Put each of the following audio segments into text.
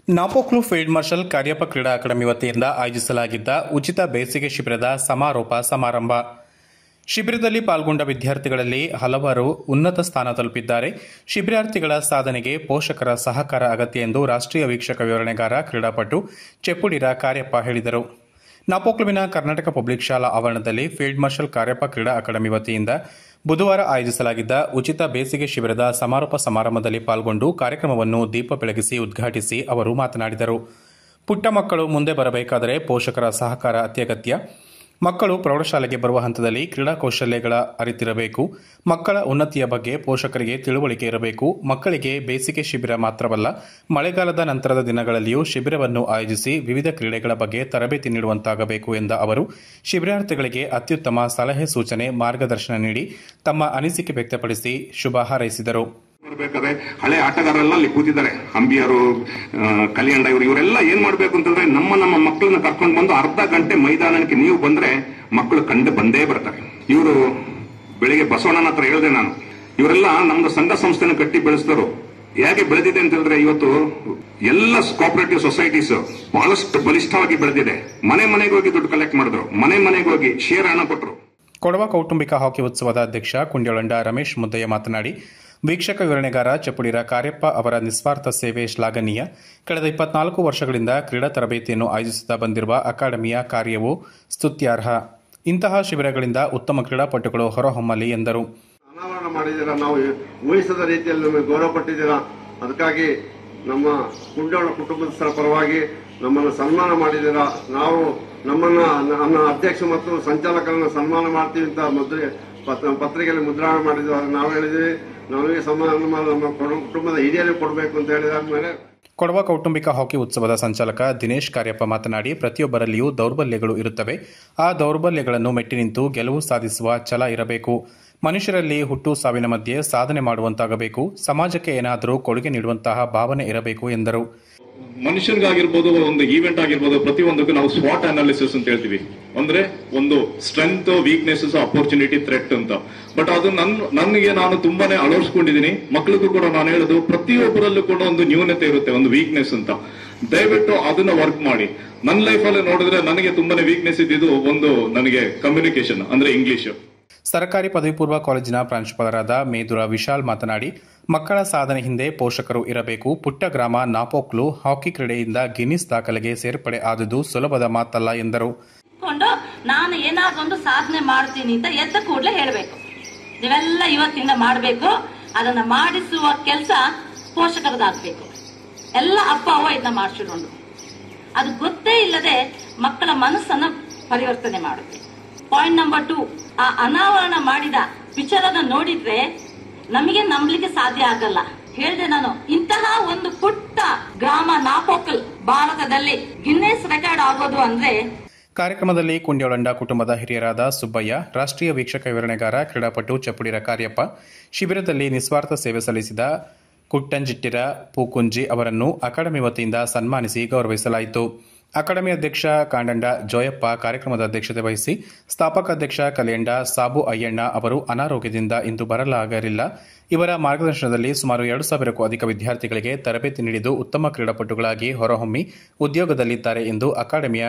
Napoklu field marshal Cariappa ಕ್ರೀಡಾ academy ವತಿಯಿಂದ ಆಯೋಜಿಸಲಾಗಿದ್ದ ಉಚಿತ ಬೇಸಿಗೆ ಶಿಬಿರದ ಸಮಾರೋಪ ಸಮಾರಂಭ ಶಿಬಿರದಲ್ಲಿ ಪಾಲ್ಗೊಂಡ ವಿದ್ಯಾರ್ಥಿಗಳಲ್ಲಿ ಹಲವರು ಉನ್ನತ ಸ್ಥಾನ ತಲುಪಿದ್ದಾರೆ ಶಿಬಿರಾರ್ಥಿಗಳ ಸಾಧನೆಗೆ ಪೋಷಕರ ಸಹಕಾರ ಅಗತ್ಯ ಎಂದು ರಾಷ್ಟ್ರೀಯ ವೀಕ್ಷಕ ವಿವರಣೆಗಾರ ಕ್ರೀಡಾಪಟು ಚೆಪ್ಪುಡಿರ ಕಾರ್ಯಪ್ಪ ಹೇಳಿದರು ನಾಪೋಕ್ಲುವಿನ ಕರ್ನಾಟಕ ಪಬ್ಲಿಕ್ ಶಾಲಾ ಆವರಣದಲ್ಲಿ ಫೀಲ್ಡ್ ಮಾರ್ಷಲ್ ಕಾರ್ಯಪ್ಪ ಕ್ರೀಡಾ ಅಕಾಡೆಮಿ ವತಿಯಿಂದ ಬುಧವಾರ ಆಯೋಜಿಸಲಾಗಿದ್ದ ಉಚಿತ ಬೇಸಿಗೆ ಶಿಬಿರದ ಸಮಾರೋಪ ಸಮಾರಂಭದಲ್ಲಿ ಪಾಲ್ಗೊಂಡು ಕಾರ್ಯಕ್ರಮವನ್ನು ದೀಪ ಬೆಳಗಿಸಿ ಉದ್ಘಾಟಿಸಿ ಅವರು ಮಾತನಾಡಿದರು ಪುಟ್ಟ ಮಕ್ಕಳು ಮುಂದೆ ಬರಬೇಕಾದರೆ ಪೋಷಕರ ಸಹಕಾರ ಅತ್ಯಗತ್ಯ ಮಕ್ಕಳು ಪ್ರೌಢಶಾಲೆಗೆ ಬರುವ ಹಂತದಲ್ಲಿ ಕ್ರೀಡಾ ಕೌಶಲ್ಯಗಳ ಅರಿತಿರಬೇಕು ಮಕ್ಕಳ ಉನ್ನತಿಯ ಬಗ್ಗೆ ಪೋಷಕರಿಗೆ ತಿಳುವಳಿಕೆ ಇರಬೇಕು ಮಕ್ಕಳಿಗೆ ಬೇಸಿಗೆ ಶಿಬಿರ ಮಾತ್ರವಲ್ಲ ಮಳೆಗಾಲದ ನಂತರದ ದಿನಗಳಲ್ಲಿಯೂ ಶಿಬಿರವನ್ನು ಆಯೋಜಿಸಿ ವಿವಿಧ ಕ್ರೀಡೆಗಳ ಬಗ್ಗೆ ತರಬೇತಿ ನೀಡುವಂತಾಗಬೇಕು ಎಂದ ಅವರು ಶಿಬಿರಾರ್ಥಿಗಳಿಗೆ ಅತ್ಯುತ್ತಮ ಸಲಹೆ ಸೂಚನೆ ಮಾರ್ಗದರ್ಶನ ನೀಡಿ ತಮ್ಮ ಅನಿಸಿಕೆ ವ್ಯಕ್ತಪಡಿಸಿ ಶುಭ ಹಾರೈಸಿದರು ಬರ್ಬೇಕಾದ್ರೆ ಹಳೆ ಆಟಗಾರರೆಲ್ಲ ಅಲ್ಲಿ ಕೂತಿದ್ದಾರೆ ಅಂಬಿಯರು ಆ, ಕಲ್ಯಾಣ ಇವರು ಇವರೆಲ್ಲ ಏನ್ ಮಾಡ್ಬೇಕು ಅಂತಂದ್ರೆ ನಮ್ಮ ನಮ್ಮ ಮಕ್ಕಳನ್ನ ಕರ್ಕೊಂಡು ಬಂದು ಅರ್ಧ ಗಂಟೆ ಮೈದಾನಕ್ಕೆ ನೀವು ಬಂದ್ರೆ ಮಕ್ಕಳು ಕಂಡು ಬಂದೇ ಬರ್ತಾರೆ ಇವರು ಬೆಳಿಗ್ಗೆ ಬಸವಣ್ಣನ ಹತ್ರ ಹೇಳಿದೆ ನಾನು ಇವರೆಲ್ಲ ನಮ್ದು ಸಂಘ ಸಂಸ್ಥೆನ ಕಟ್ಟಿ ಬೆಳೆಸಿದರು ಹೇಗೆ ಬೆಳೆದಿದೆ ಅಂತ ಹೇಳಿದ್ರೆ ಇವತ್ತು ಎಲ್ಲ ಕೋಪರೇಟಿವ್ ಸೊಸೈಟೀಸ್ ಬಹಳಷ್ಟು ಬಲಿಷ್ಠವಾಗಿ ಬೆಳೆದಿದೆ ಮನೆ ಮನೆಗೆ ಹೋಗಿ ದುಡ್ಡು ಕಲೆಕ್ಟ್ ಮಾಡಿದ್ರು ಮನೆ ಮನೆಗೆ ಹೋಗಿ ಶೇರ್ ಹಣ ಕೊಟ್ಟರು ಕೊಡವ ಕೌಟುಂಬಿಕ ಹಾಕಿ ಉತ್ಸವದ ಅಧ್ಯಕ್ಷ ಕುಂಡ್ಯೊಳಂಡ ರಮೇಶ್ ಮುದ್ದಯ್ಯ ಮಾತನಾಡಿ ವೀಕ್ಷಕ ವಿವರಣೆಗಾರ ಚಪ್ಪುಡಿರ ಕಾರ್ಯಪ್ಪ ಅವರ ನಿಸ್ವಾರ್ಥ ಸೇವೆ ಶ್ಲಾಘನೀಯ ಕಳೆದ ಇಪ್ಪತ್ನಾಲ್ಕು ವರ್ಷಗಳಿಂದ ಕ್ರೀಡಾ ತರಬೇತಿಯನ್ನು ಆಯೋಜಿಸುತ್ತಾ ಬಂದಿರುವ ಅಕಾಡೆಮಿಯ ಕಾರ್ಯವು ಸ್ತುತ್ಯಾರ್ಹ ಇಂತಹ ಶಿಬಿರಗಳಿಂದ ಉತ್ತಮ ಕ್ರೀಡಾಪಟುಗಳು ಹೊರಹೊಮ್ಮಲಿ ಎಂದರು ಅನಾವರಣ ಮಾಡಿದ್ದೀರಾ ನಾವು ಊಹಿಸದ ರೀತಿಯಲ್ಲಿ ನಮಗೆ ಗೌರವ ಪಟ್ಟಿದ್ದೀರಾ ಅದಕ್ಕಾಗಿ ನಮ್ಮ ಕುಂಡೋಳ ಕುಟುಂಬಸ್ಥರ ಪರವಾಗಿ ನಮ್ಮನ್ನು ಸನ್ಮಾನ ಮಾಡಿದ್ದೀರಾ ನಾವು ನಮ್ಮನ್ನ ನಮ್ಮ ಅಧ್ಯಕ್ಷ ಮತ್ತು ಸಂಚಾಲಕರನ್ನ ಸನ್ಮಾನ ಮಾಡ್ತೀವಿ ಅಂತ ಮುದ್ರೆ ಪತ್- ಪತ್ರಿಕೆಯಲ್ಲಿ ಮುದ್ರಣ ಮಾಡಿದ್ವಿ ಆದ್ರೆ ನಾವು ಹೇಳಿದ್ವಿ ನಮಗೆ ಸನ್ಮಾನ ನಮ್ಮ ಕುಟುಂಬ- ಕುಟುಂಬದ ಹಿರಿಯರಿಗೆ ಕೊಡಬೇಕು ಅಂತ ಹೇಳಿದಾದ್ಮೇಲೆ ಕೊಡವ ಕೌಟುಂಬಿಕ ಹಾಕಿ ಉತ್ಸವದ ಸಂಚಾಲಕ ದಿನೇಶ್ ಕಾರ್ಯಪ್ಪ ಮಾತನಾಡಿ ಪ್ರತಿಯೊಬ್ಬರಲ್ಲಿಯೂ ದೌರ್ಬಲ್ಯಗಳು ಇರುತ್ತವೆ ಆ ದೌರ್ಬಲ್ಯಗಳನ್ನು ಮೆಟ್ಟಿ ನಿಂತು ಗೆಲುವು ಸಾಧಿಸುವ ಛಲ ಇರಬೇಕು ಮನುಷ್ಯರಲ್ಲಿ ಹುಟ್ಟು ಸಾವಿನ ಮಧ್ಯೆ ಸಾಧನೆ ಮಾಡುವಂತಾಗಬೇಕು ಸಮಾಜಕ್ಕೆ ಏನಾದರೂ ಕೊಡುಗೆ ನೀಡುವಂತಹ ಭಾವನೆ ಇರಬೇಕು ಎಂದರು ಮನುಷ್ಯನ್ಗಾಗಿರ್ಬೋದು ಒಂದು ಈವೆಂಟ್ ಆಗಿರ್ಬೋದು ಪ್ರತಿಯೊಂದಕ್ಕೂ ನಾವು ಸ್ವಾಟ್ ಅನಾಲಿಸಿಸ್ ಅಂತ ಹೇಳ್ತೀವಿ ಅಂದ್ರೆ ಒಂದು ಸ್ಟ್ರೆಂತ್ ವೀಕ್ನೆಸಸ್ ಅಪರ್ಚುನಿಟಿ ಥ್ರೆಟ್ ಅಂತ ಬಟ್ ಅದು ನನ್ ನನಗೆ ನಾನು ತುಂಬಾನೇ ಅಳವಡಿಸ್ಕೊಂಡಿದ್ದೀನಿ ಮಕ್ಳಿಗೂ ಕೂಡ ನಾನು ಹೇಳೋದು ಪ್ರತಿಯೊಬ್ಬರಲ್ಲೂ ಕೂಡ ಒಂದು ನ್ಯೂನತೆ ಇರುತ್ತೆ ಒಂದು ವೀಕ್ನೆಸ್ ಅಂತ ದಯವಿಟ್ಟು ಅದನ್ನ ವರ್ಕ್ ಮಾಡಿ ನನ್ನ ಲೈಫಲ್ಲಿ ನೋಡಿದ್ರೆ ನನಗೆ ತುಂಬಾನೇ ವೀಕ್ನೆಸ್ ಇದ್ದಿದ್ದು ಒಂದು ನನಗೆ ಕಮ್ಯುನಿಕೇಶನ್ ಅಂದ್ರೆ ಇಂಗ್ಲಿಷ್ ಸರ್ಕಾರಿ ಪದವಿ ಪೂರ್ವ ಕಾಲೇಜಿನ ಪ್ರಾಂಶುಪಾಲರಾದ ಮೇದುರ ವಿಶಾಲ್ ಮಾತನಾಡಿ ಮಕ್ಕಳ ಸಾಧನೆ ಹಿಂದೆ ಪೋಷಕರು ಇರಬೇಕು ಪುಟ್ಟ ಗ್ರಾಮ ನಾಪೋಕ್ಲು ಹಾಕಿ ಕ್ರೀಡೆಯಿಂದ ಗಿನ್ನಿಸ್ ದಾಖಲೆಗೆ ಸೇರ್ಪಡೆ ಆದುದು ಸುಲಭದ ಮಾತಲ್ಲ ಎಂದರು ಕೊಂಡು ನಾನು ಏನಾದ್ರೂ ಒಂದು ಸಾಧನೆ ಮಾಡ್ತೀನಿ ಅಂತ ಎದ್ದ ಕೂಡಲೇ ಹೇಳಬೇಕು ನೀವೆಲ್ಲ ಇವತ್ತಿಂದ ಮಾಡಬೇಕು ಅದನ್ನ ಮಾಡಿಸುವ ಕೆಲಸ ಪೋಷಕರದಾಗಬೇಕು ಎಲ್ಲ ಅಪ್ಪ ಅವ್ವ ಇದನ್ನ ಮಾಡಿಸಿಕೊಂಡು ಅದು ಗೊತ್ತೇ ಇಲ್ಲದೆ ಮಕ್ಕಳ ಮನಸ್ಸನ್ನ ಪರಿವರ್ತನೆ ಮಾಡುತ್ತೆ ಪಾಯಿಂಟ್ ನಂಬರ್ ಟು ಆ ಅನಾವರಣ ಮಾಡಿದ ವಿಚಾರನ ನೋಡಿದ್ರೆ ನಮಗೆ ನಂಬಲಿಕ್ಕೆ ಸಾಧ್ಯ ಆಗಲ್ಲ ಹೇಳಿದೆ ನಾನು ಇಂತಹ ಒಂದು ಪುಟ್ಟ ಗ್ರಾಮ ನಾಪೋಕಲ್ ಭಾರತದಲ್ಲಿ ಗಿನ್ನೆಸ್ ರೆಕಾರ್ಡ್ ಆಗೋದು ಅಂದ್ರೆ ಕಾರ್ಯಕ್ರಮದಲ್ಲಿ ಕುಂಡ್ಯೊಳಂಡ ಕುಟುಂಬದ ಹಿರಿಯರಾದ ಸುಬ್ಬಯ್ಯ ರಾಷ್ಟ್ರೀಯ ವೀಕ್ಷಕ ವಿವರಣೆಗಾರ ಕ್ರೀಡಾಪಟು ಚಪ್ಪುಡಿರ ಕಾರ್ಯಪ್ಪ ಶಿಬಿರದಲ್ಲಿ ನಿಸ್ವಾರ್ಥ ಸೇವೆ ಸಲ್ಲಿಸಿದ ಕುಟ್ಟಂಜಿಟ್ಟಿರ ಪೂಕುಂಜಿ ಅವರನ್ನು ಅಕಾಡೆಮಿ ವತಿಯಿಂದ ಸನ್ಮಾನಿಸಿ ಗೌರವಿಸಲಾಯಿತು ಅಕಾಡೆಮಿ ಅಧ್ಯಕ್ಷ ಕಾಂಡಂಡ ಜೋಯಪ್ಪ ಕಾರ್ಯಕ್ರಮದ ಅಧ್ಯಕ್ಷತೆ ವಹಿಸಿ ಸ್ಥಾಪಕ ಅಧ್ಯಕ್ಷ ಕಲಿಯಂಡ ಸಾಬು ಅಯ್ಯಣ್ಣ ಅವರು ಅನಾರೋಗ್ಯದಿಂದ ಇಂದು ಬರಲಾಗಲಿಲ್ಲ ಇವರ ಮಾರ್ಗದರ್ಶನದಲ್ಲಿ ಸುಮಾರು ಎರಡು ಸಾವಿರಕ್ಕೂ ಅಧಿಕ ವಿದ್ಯಾರ್ಥಿಗಳಿಗೆ ತರಬೇತಿ ನೀಡಿದ್ದು ಉತ್ತಮ ಕ್ರೀಡಾಪಟುಗಳಾಗಿ ಹೊರಹೊಮ್ಮಿ ಉದ್ಯೋಗದಲ್ಲಿದ್ದಾರೆ ಎಂದು ಅಕಾಡೆಮಿಯ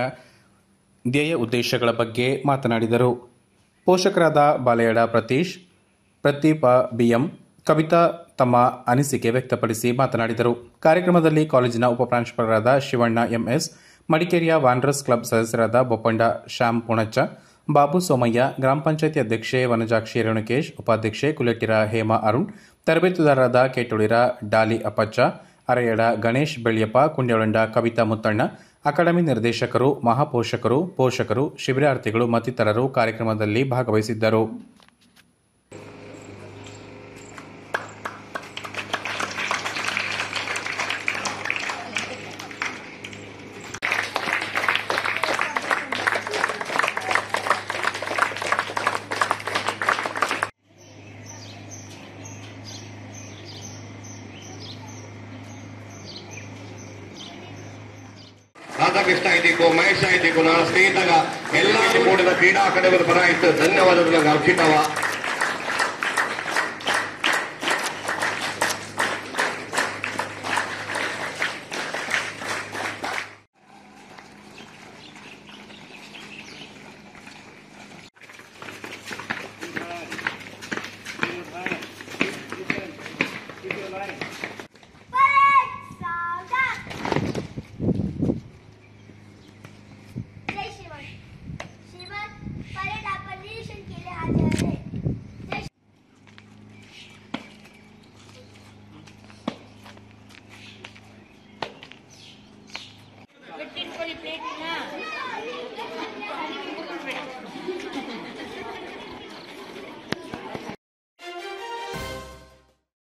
ಧ್ಯೇಯ ಉದ್ದೇಶಗಳ ಬಗ್ಗೆ ಮಾತನಾಡಿದರು ಪೋಷಕರಾದ ಬಾಲೆಯಡ ಪ್ರತೀಶ್ ಪ್ರದೀಪ ಬಿಎಂ ಕವಿತಾ ತಮ್ಮ ಅನಿಸಿಕೆ ವ್ಯಕ್ತಪಡಿಸಿ ಮಾತನಾಡಿದರು ಕಾರ್ಯಕ್ರಮದಲ್ಲಿ ಕಾಲೇಜಿನ ಉಪಪ್ರಾಂಶುಪಾಲರಾದ ಶಿವಣ್ಣ ಎಂಎಸ್ ಮಡಿಕೇರಿಯ ವಾಂಡ್ರಸ್ ಕ್ಲಬ್ ಸದಸ್ಯರಾದ ಬೊಪ್ಪಂಡ ಶ್ಯಾಮ್ ಪುಣಚ್ಚ ಬಾಬು ಸೋಮಯ್ಯ ಗ್ರಾಮ ಪಂಚಾಯತಿ ಅಧ್ಯಕ್ಷೆ ವನಜಾಕ್ಷಿ ರೇಣುಕೇಶ್ ಉಪಾಧ್ಯಕ್ಷೆ ಕುಲೆಟ್ಟಿರ ಹೇಮಾ ಅರುಣ್ ತರಬೇತುದಾರರಾದ ಕೇಟುಳಿರ ಡಾಲಿ ಅಪ್ಪಚ್ಚ ಅರೆಯಡ ಗಣೇಶ್ ಬೆಳ್ಯಪ್ಪ ಕುಂಡ್ಯೊಳಂಡ ಕವಿತಾ ಮುತ್ತಣ್ಣ ಅಕಾಡೆಮಿ ನಿರ್ದೇಶಕರು ಮಹಾಪೋಷಕರು ಪೋಷಕರು ಶಿಬಿರಾರ್ಥಿಗಳು ಮತ್ತಿತರರು ಕಾರ್ಯಕ್ರಮದಲ್ಲಿ ಭಾಗವಹಿಸಿದ್ದರು ರಾಧಾಕೃಷ್ಣ ಇದ್ದೀಕು ಮಹೇಶ ಇದ್ದೀಕು ನನ್ನ ಸ್ನೇಹಿತಗ ಎಲ್ಲ ಕೂಡಿದ ಕ್ರೀಡಾ ಅಕಾಡೆಮಿ ಪರ ಇತ್ತು ಧನ್ಯವಾದಗಳು ಅರ್ಪಿತವ